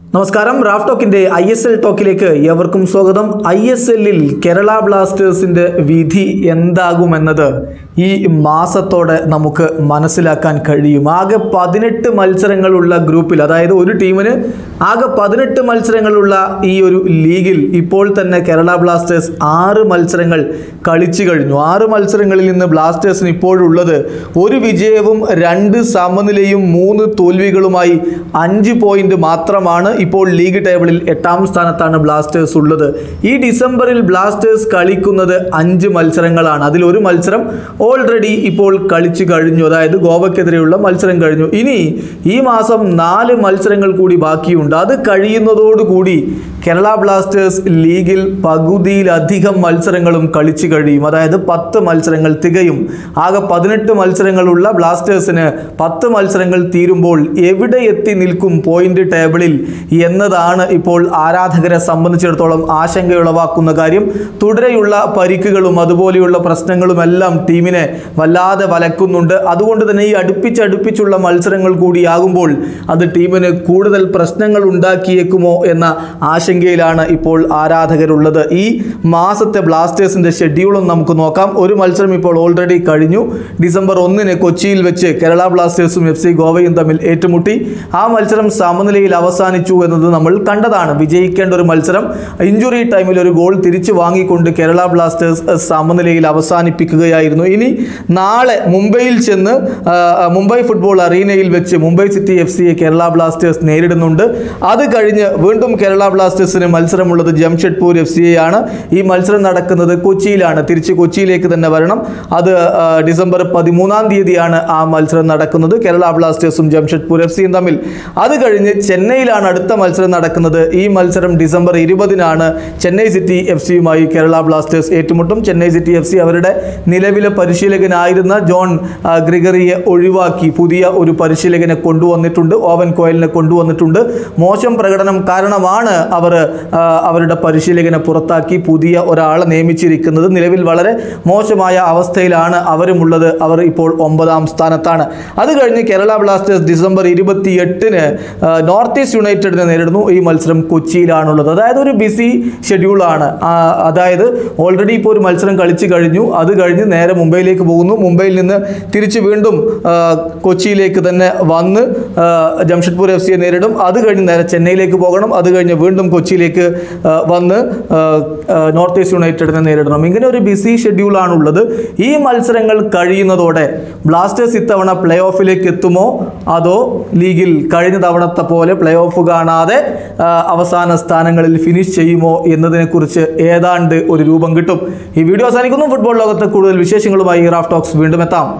നമസ്കാരം റാഫ് ടോക്കിന്റെ I S L ടോക്കിലേക്ക് ഏവർക്കും സ്വാഗതം ഐ എസ് എല്ലിൽ കേരള ബ്ലാസ്റ്റേഴ്സിന്റെ വിധി എന്താകുമെന്നത് ഈ മാസത്തോടെ നമുക്ക് മനസ്സിലാക്കാൻ കഴിയും ആകെ പതിനെട്ട് മത്സരങ്ങളുള്ള ഗ്രൂപ്പിൽ അതായത് ഒരു ടീമിന് ആകെ പതിനെട്ട് മത്സരങ്ങളുള്ള ഈ ഒരു ലീഗിൽ ഇപ്പോൾ തന്നെ കേരള ബ്ലാസ്റ്റേഴ്സ് ആറ് മത്സരങ്ങൾ കളിച്ചു കഴിഞ്ഞു ആറ് മത്സരങ്ങളിൽ നിന്ന് ബ്ലാസ്റ്റേഴ്സിന് ഇപ്പോഴുള്ളത് ഒരു വിജയവും രണ്ട് സമനിലയും മൂന്ന് തോൽവികളുമായി അഞ്ച് പോയിന്റ് മാത്രമാണ് ഇപ്പോൾ ലീഗ് ടേബിളിൽ എട്ടാം സ്ഥാനത്താണ് ബ്ലാസ്റ്റേഴ്സ് ഉള്ളത് ഈ ഡിസംബറിൽ ബ്ലാസ്റ്റേഴ്സ് കളിക്കുന്നത് അഞ്ച് മത്സരങ്ങളാണ് അതിൽ ഒരു മത്സരം ഓൾറെഡി ഇപ്പോൾ കളിച്ചു കഴിഞ്ഞു അതായത് ഗോവയ്ക്കെതിരെയുള്ള മത്സരം കഴിഞ്ഞു ഇനി ഈ മാസം നാല് മത്സരങ്ങൾ കൂടി ബാക്കിയുണ്ട് അത് കഴിയുന്നതോടുകൂടി കേരള ബ്ലാസ്റ്റേഴ്സ് ലീഗിൽ പകുതിയിലധികം മത്സരങ്ങളും കളിച്ചു കഴിയും അതായത് പത്ത് മത്സരങ്ങൾ തികയും ആകെ പതിനെട്ട് മത്സരങ്ങളുള്ള ബ്ലാസ്റ്റേഴ്സിന് പത്ത് മത്സരങ്ങൾ തീരുമ്പോൾ എവിടെ എത്തി നിൽക്കും പോയിന്റ് ടേബിളിൽ എന്നതാണ് ഇപ്പോൾ ആരാധകരെ സംബന്ധിച്ചിടത്തോളം ആശങ്കയുളവാക്കുന്ന കാര്യം തുടരെയുള്ള പരിക്കുകളും അതുപോലെയുള്ള പ്രശ്നങ്ങളുമെല്ലാം ടീമിനെ വല്ലാതെ വലക്കുന്നുണ്ട് അതുകൊണ്ട് തന്നെ ഈ അടുപ്പിച്ചടുപ്പിച്ചുള്ള മത്സരങ്ങൾ കൂടിയാകുമ്പോൾ അത് ടീമിന് കൂടുതൽ പ്രശ്നങ്ങൾ ഉണ്ടാക്കിയേക്കുമോ എന്ന ആശങ്കയിലാണ് ഇപ്പോൾ ആരാധകരുള്ളത് ഈ മാസത്തെ ബ്ലാസ്റ്റേഴ്സിന്റെ ഷെഡ്യൂളും നമുക്ക് നോക്കാം ഒരു മത്സരം ഇപ്പോൾ ഓൾറെഡി കഴിഞ്ഞു ഡിസംബർ ഒന്നിന് കൊച്ചിയിൽ വെച്ച് കേരള ബ്ലാസ്റ്റേഴ്സും എഫ് സി ഗോവയും തമ്മിൽ ഏറ്റുമുട്ടി ആ മത്സരം സമനിലയിൽ അവസാനിച്ചു എന്നത് നമ്മൾ കണ്ടതാണ് വിജയിക്കേണ്ട ഒരു മത്സരം ഇഞ്ചുറി ടൈമിൽ ഒരു ഗോൾ തിരിച്ചു വാങ്ങിക്കൊണ്ട് കേരള ബ്ലാസ്റ്റേഴ്സ് അഹ്, സമനിലയിൽ അവസാനിപ്പിക്കുകയായിരുന്നു ഇനി നാളെ മുംബൈയിൽ ചെന്ന് ആ, മുംബൈ ഫുട്ബോൾ അറീനയിൽ വെച്ച് മുംബൈ സിറ്റി എഫ് സിയെ കേരള ബ്ലാസ്റ്റേഴ്സ് നേരിടുന്നുണ്ട് അത് കഴിഞ്ഞ് വീണ്ടും കേരള ബ്ലാസ്റ്റേഴ്സിന് മത്സരമുള്ളത് ജംഷഡ്പൂർ എഫ് സിയെയാണ് ഈ മത്സരം നടക്കുന്നത് കൊച്ചിയിലാണ് തിരിച്ച് കൊച്ചിയിലേക്ക് തന്നെ വരണം അത് ആ, ഡിസംബർ പതിമൂന്നാം തീയതിയാണ് ആ മത്സരം നടക്കുന്നത് കേരള ബ്ലാസ്റ്റേഴ്സും ജംഷഡ്പൂർ എഫ് സിയും തമ്മിൽ അത് കഴിഞ്ഞ് ചെന്നൈയിലാണ് അടുത്ത മത്സരം നടക്കുന്നത് ഈ മത്സരം ഡിസംബർ ഇരുപതിനാണ് ചെന്നൈ സിറ്റി എഫ് സിയുമായി കേരള ബ്ലാസ്റ്റേഴ്സ് ഏറ്റുമുട്ടും ചെന്നൈ സിറ്റി എഫ് സി അവരുടെ നിലവിലെ പരിശീലകനായിരുന്ന ജോൺ ആ, ഗ്രിഗറിയെ ഒഴിവാക്കി പുതിയ ഒരു പരിശീലകനെ കൊണ്ടുവന്നിട്ടുണ്ട് ഓവൻ കോയലിനെ കൊണ്ടുവന്നിട്ടുണ്ട് മോശം പ്രകടനം കാരണമാണ് അവർ ആ, അവരുടെ പരിശീലകനെ പുറത്താക്കി പുതിയ ഒരാളെ നിയമിച്ചിരിക്കുന്നത് നിലവിൽ വളരെ മോശമായ അവസ്ഥയിലാണ് അവരുമുള്ളത് അവർ ഇപ്പോൾ ഒമ്പതാം സ്ഥാനത്താണ് അത് കഴിഞ്ഞ് കേരള ബ്ലാസ്റ്റേഴ്സ് ഡിസംബർ ഇരുപത്തി എട്ടിന് നോർത്ത് ഈസ്റ്റ് യുണൈറ്റഡിനെ നേരിടുന്നു ഈ മത്സരം കൊച്ചിയിലാണുള്ളത് അതായത് ഒരു ബിസി ഷെഡ്യൂളാണ് ആ, അതായത് ഓൾറെഡി ഇപ്പോൾ ഒരു മത്സരം കളിച്ചു കഴിഞ്ഞു അത് കഴിഞ്ഞ് നേരെ മുംബൈയിലേക്ക് പോകുന്നു മുംബൈയിൽ നിന്ന് തിരിച്ച് വീണ്ടും ആ, കൊച്ചിയിലേക്ക് തന്നെ വന്ന് ആ, ജംഷഡ്പൂർ എഫ് സിയെ നേരിടും അത് കഴിഞ്ഞ് നേരെ ചെന്നൈയിലേക്ക് പോകണം അത് കഴിഞ്ഞ് വീണ്ടും കൊച്ചിയിലേക്ക് ആ, വന്ന് ആ, ആ, നോർത്ത് ഈസ്റ്റ് യുണൈറ്റഡിനെ നേരിടണം ഇങ്ങനെ ഒരു ബിസി ഷെഡ്യൂളാണുള്ളത് ഈ മത്സരങ്ങൾ കഴിയുന്നതോടെ ബ്ലാസ്റ്റേഴ്സ് ഇത്തവണ പ്ലേ ഓഫിലേക്ക് എത്തുമോ അതോ ലീഗിൽ കഴിഞ്ഞ തവണത്തെ പോലെ പ്ലേ ഓഫ് കാണാതെ ആ, അവസാന സ്ഥാനങ്ങളിൽ ഫിനിഷ് ചെയ്യുമോ എന്നതിനെക്കുറിച്ച് ഏതാണ്ട് ഒരു രൂപം കിട്ടും ഈ വീഡിയോ അവസാനിക്കുന്നു ഫുട്ബോൾ ലോകത്തെ കൂടുതൽ വിശേഷങ്ങളുമായി റാഫ് ടോക്സ് വീണ്ടും എത്താം